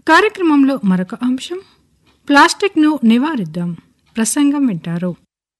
కార్యక్రమంలో మరొక అంశం ప్లాస్టిక్ను నివారిద్దాం ప్రసంగం వింటారు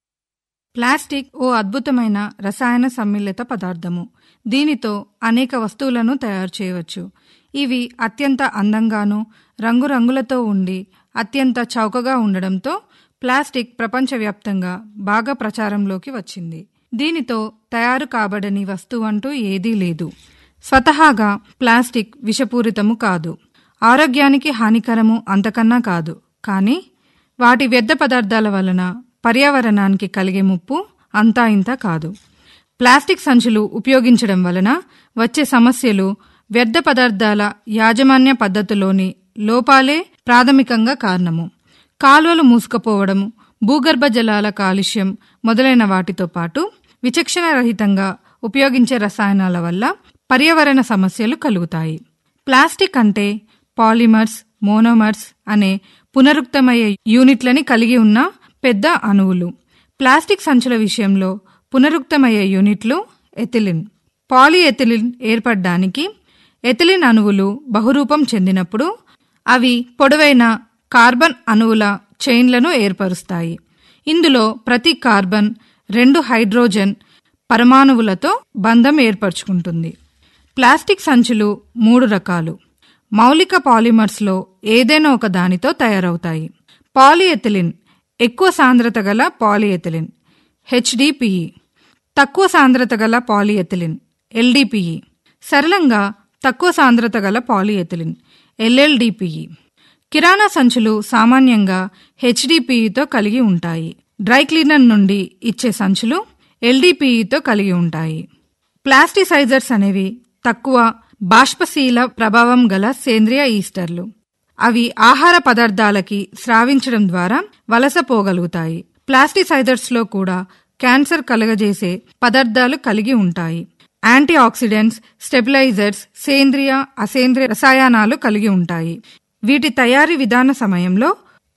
ప్లాస్టిక్ ఓ అద్భుతమైన రసాయన సమ్మిళిత పదార్థము దీనితో అనేక వస్తువులను తయారు చేయవచ్చు ఇవి అత్యంత అందంగాను రంగురంగులతో ఉండి అత్యంత చౌకగా ఉండడంతో ప్లాస్టిక్ ప్రపంచవ్యాప్తంగా బాగా ప్రచారంలోకి వచ్చింది దీనితో తయారు కాబడని వస్తువు అంటూ ఏదీ లేదు స్వతహాగా ప్లాస్టిక్ విషపూరితము కాదు ఆరోగ్యానికి హానికరము అంతకన్నా కాదు కానీ వాటి వ్యర్థ పదార్థాల వలన పర్యావరణానికి కలిగే ముప్పు అంతా ఇంత కాదు ప్లాస్టిక్ సంచులు ఉపయోగించడం వలన వచ్చే సమస్యలు వ్యర్థ పదార్థాల యాజమాన్య పద్ధతిలోని లోపాలే ప్రాథమికంగా కారణము కాలువలు మూసుకుపోవడం భూగర్భ జలాల కాలుష్యం మొదలైన వాటితో పాటు విచక్షణ రహితంగా ఉపయోగించే రసాయనాల వల్ల పర్యావరణ సమస్యలు కలుగుతాయి ప్లాస్టిక్ అంటే పాలిమర్స్ మోనోమర్స్ అనే పునరుక్తమయ్యే యూనిట్లని కలిగి ఉన్న పెద్ద అణువులు ప్లాస్టిక్ సంచుల విషయంలో పునరుక్తమయ్యే యూనిట్లు ఎథిలిన్ పాలిఎథిలిన్ ఏర్పడడానికి ఎథిలిన్ అణువులు బహురూపం చెందినప్పుడు అవి పొడవైన కార్బన్ అణువుల చైన్లను ఏర్పరుస్తాయి ఇందులో ప్రతి కార్బన్ రెండు హైడ్రోజన్ పరమాణువులతో బంధం ఏర్పరచుకుంటుంది ప్లాస్టిక్ సంచులు మూడు రకాలు మౌలిక పాలిమర్స్లో ఏదైనా ఒక దానితో తయారవుతాయి పాలిఎథిలిన్ ఎక్కువ సాంద్రత గల పాలిఎథిలిన్ హెచ్డిపిఈ తక్కువ సాంద్రత గల పాలిఎథిలిన్ ఎల్డిపిఈ సరళంగా తక్కువ సాంద్రత గల పాలిఎథిలిన్ ఎల్ఎల్డిపిఈ కిరాణా సంచులు సామాన్యంగా హెచ్డిపిఈతో కలిగి ఉంటాయి డ్రై క్లీనర్ నుండి ఇచ్చే సంచులు ఎల్డిపిఈతో కలిగి ఉంటాయి ప్లాస్టిసైజర్స్ అనేవి తక్కువ బాష్పశీల ప్రభావం గల సేంద్రియ ఈస్టర్లు అవి ఆహార పదార్థాలకి స్రావించడం ద్వారా వలసపోగలుగుతాయి ప్లాస్టిసైజర్స్లో కూడా క్యాన్సర్ కలగజేసే పదార్థాలు కలిగి ఉంటాయి యాంటీ ఆక్సిడెంట్స్ స్టెబిలైజర్స్ సేంద్రియ అసేంద్రియ రసాయనాలు కలిగి ఉంటాయి వీటి తయారీ విధాన సమయంలో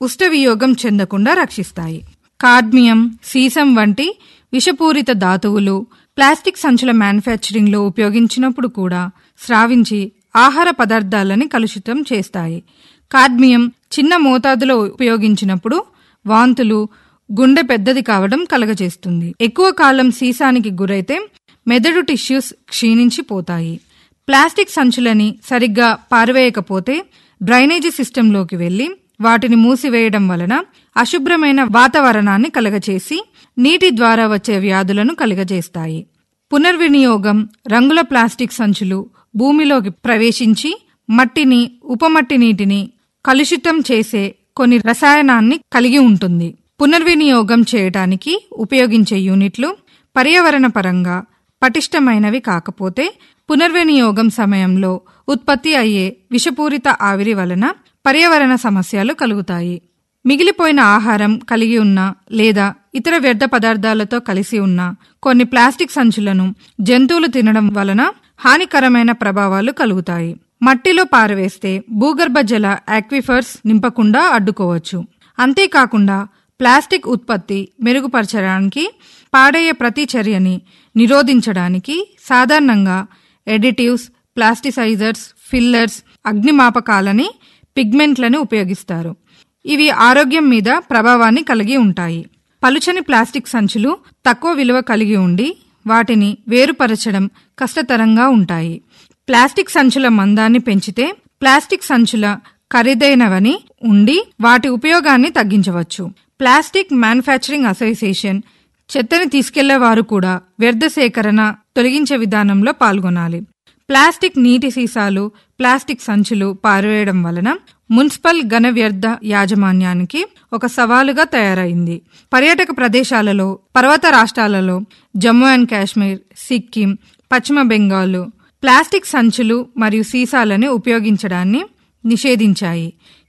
ఉష్ట చెందకుండా రక్షిస్తాయి కాడ్మియం సీసం వంటి విషపూరిత ధాతువులు ప్లాస్టిక్ సంచుల మ్యానుఫ్యాక్చరింగ్లో ఉపయోగించినప్పుడు కూడా స్రావించి ఆహార పదార్థాలని కలుషితం చేస్తాయి కాడ్మియం చిన్న మోతాదులో ఉపయోగించినప్పుడు వాంతులు గుండె పెద్దది కావడం కలగజేస్తుంది ఎక్కువ కాలం సీసానికి గురైతే మెదడు టిష్యూస్ క్షీణించిపోతాయి ప్లాస్టిక్ సంచులని సరిగ్గా పారవేయకపోతే డ్రైనేజీ సిస్టంలోకి వెళ్లి వాటిని మూసివేయడం వలన అశుభ్రమైన వాతావరణాన్ని కలగచేసి నీటి ద్వారా వచ్చే వ్యాధులను కలుగజేస్తాయి పునర్వినియోగం రంగుల ప్లాస్టిక్ సంచులు భూమిలోకి ప్రవేశించి మట్టిని ఉపమట్టి నీటిని కలుషితం చేసే కొన్ని రసాయనాన్ని కలిగి ఉంటుంది పునర్వినియోగం చేయటానికి ఉపయోగించే యూనిట్లు పర్యావరణ పరంగా పటిష్టమైనవి కాకపోతే పునర్వినియోగం సమయంలో ఉత్పత్తి అయ్యే విషపూరిత ఆవిరి వలన పర్యావరణ సమస్యలు కలుగుతాయి మిగిలిపోయిన ఆహారం కలిగి ఉన్న లేదా ఇతర వ్యర్థ పదార్థాలతో కలిసి ఉన్న కొన్ని ప్లాస్టిక్ సంచులను జంతువులు తినడం వలన హానికరమైన ప్రభావాలు కలుగుతాయి మట్టిలో పారవేస్తే భూగర్భ జల ఆక్విఫర్స్ నింపకుండా అడ్డుకోవచ్చు అంతేకాకుండా ప్లాస్టిక్ ఉత్పత్తి మెరుగుపరచడానికి పాడయ్యే ప్రతి చర్యని నిరోధించడానికి సాధారణంగా ఎడిటివ్స్ ప్లాస్టిసైజర్స్ ఫిల్లర్స్ అగ్నిమాపకాలని పిగ్మెంట్లను ఉపయోగిస్తారు ఇవి ఆరోగ్యం మీద ప్రభావాన్ని కలిగి ఉంటాయి పలుచని ప్లాస్టిక్ సంచులు తక్కువ విలువ కలిగి ఉండి వాటిని వేరుపరచడం కష్టతరంగా ఉంటాయి ప్లాస్టిక్ సంచుల మందాన్ని పెంచితే ప్లాస్టిక్ సంచుల ఖరీదైనవని ఉండి వాటి ఉపయోగాన్ని తగ్గించవచ్చు ప్లాస్టిక్ మ్యానుఫ్యాక్చరింగ్ అసోసియేషన్ చెత్తని తీసుకెళ్లే వారు కూడా వ్యర్థ సేకరణ తొలగించే విధానంలో పాల్గొనాలి ప్లాస్టిక్ నీటి సీసాలు ప్లాస్టిక్ సంచులు పారవేయడం వలన మున్సిపల్ ఘన వ్యర్థ యాజమాన్యానికి ఒక సవాలుగా తయారైంది పర్యాటక ప్రదేశాలలో పర్వత రాష్ట్రాలలో జమ్మూ అండ్ కాశ్మీర్ సిక్కిం పశ్చిమ బెంగాల్ ప్లాస్టిక్ సంచులు మరియు సీసాలని ఉపయోగించడాన్ని నిషేధించాయి